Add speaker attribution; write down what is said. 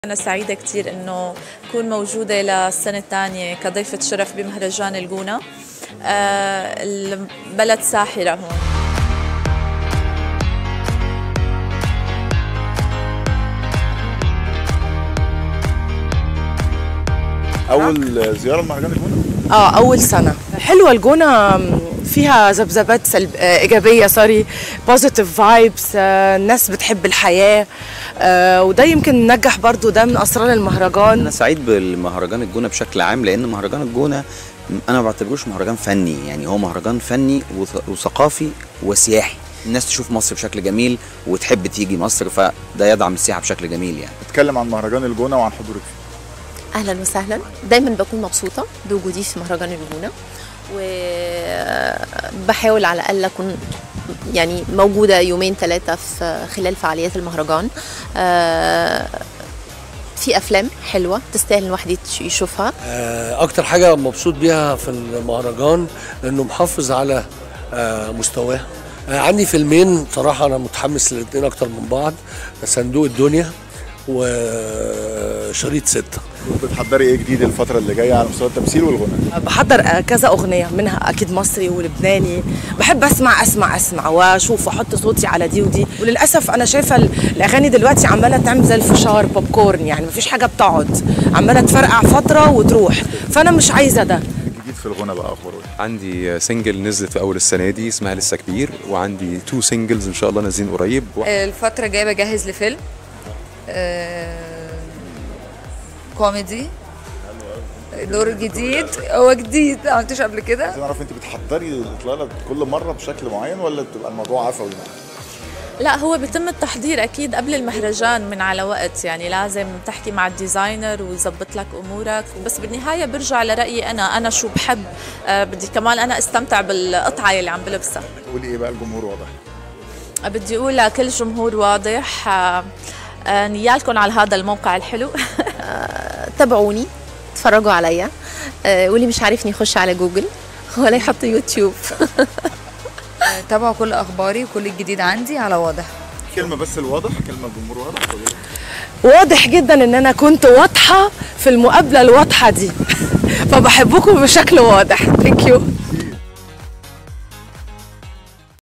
Speaker 1: أنا سعيدة كتير إنه أكون موجودة للسنة الثانية كضيفة شرف بمهرجان الجونة آه، البلد ساحرة هون
Speaker 2: اول زياره لمهرجان الجونه
Speaker 3: اه اول سنه حلوه الجونه فيها ذبذبات سلب... آه، ايجابيه سوري بوزيتيف فايبس الناس بتحب الحياه آه، وده يمكن نجح برضو ده من اسرار المهرجان
Speaker 4: انا سعيد بالمهرجان الجونه بشكل عام لان مهرجان الجونه انا ما بعتبروش مهرجان فني يعني هو مهرجان فني وث- وثقافي وسياحي الناس تشوف مصر بشكل جميل وتحب تيجي مصر فده يدعم السياحه بشكل جميل يعني
Speaker 2: اتكلم عن مهرجان الجونه وعن حضورك فيه
Speaker 5: اهلا وسهلا دايما بكون مبسوطه بوجودي في مهرجان الجونه وبحاول على الاقل اكون يعني موجوده يومين ثلاثه في خلال فعاليات المهرجان آه، في افلام حلوه تستاهل الواحد يتش- يشوفها
Speaker 6: آه، اكتر حاجه مبسوط بيها في المهرجان انه محافظ على آه، مستواه آه، عندي فيلمين صراحه انا متحمس للاثنين اكتر من بعض صندوق الدنيا وشريط ستة
Speaker 2: بتحضري ايه جديد الفتره اللي جايه على مستوى التمثيل والغناء
Speaker 3: بحضر آه، كذا اغنيه منها اكيد مصري ولبناني بحب اسمع اسمع اسمع واشوف واحط صوتي على دي ودي وللاسف انا شايفه ال- الاغاني دلوقتي عماله تعمل زي الفشار بوب كورن يعني مفيش حاجه بتقعد عماله تفرقع فتره وتروح فانا مش عايزه ده
Speaker 2: الجديد في الغنى بقى اخباره ايه
Speaker 7: عندي سنجل نزلت في اول السنه دي اسمها لسه كبير وعندي تو سنجلز ان شاء الله نازلين قريب
Speaker 8: الفترة الجاية بجهز لفيلم آه، كوميدي دور جديد هو جديد ما عملتوش قبل كده
Speaker 2: عايز اعرف انت بتحضري الاطلاله كل مره بشكل معين ولا بتبقى الموضوع عفوي
Speaker 1: لا هو بيتم التحضير أكيد قبل المهرجان من على وقت يعني لازم تحكي مع الديزاينر ويظبط لك أمورك بس بالنهاية برجع لرأيي أنا أنا شو بحب آه، بدي كمان أنا استمتع بالقطعة اللي عم بلبسها
Speaker 2: تقولي ايه بقى الجمهور واضح
Speaker 1: بدي اقول لكل جمهور واضح آه، آه، نيالكم على هذا الموقع الحلو
Speaker 5: تابعوني اتفرجوا عليا آه، واللي مش عارفني يخش على جوجل ولا يحط يوتيوب
Speaker 8: تابعوا كل أخباري وكل الجديد عندي على واضح
Speaker 2: كلمه بس الواضح كلمه الجمهور واضح تقولي
Speaker 3: واضح جدا ان انا كنت واضحه في المقابله الواضحه دي فبحبكم بشكل واضح ثانك يو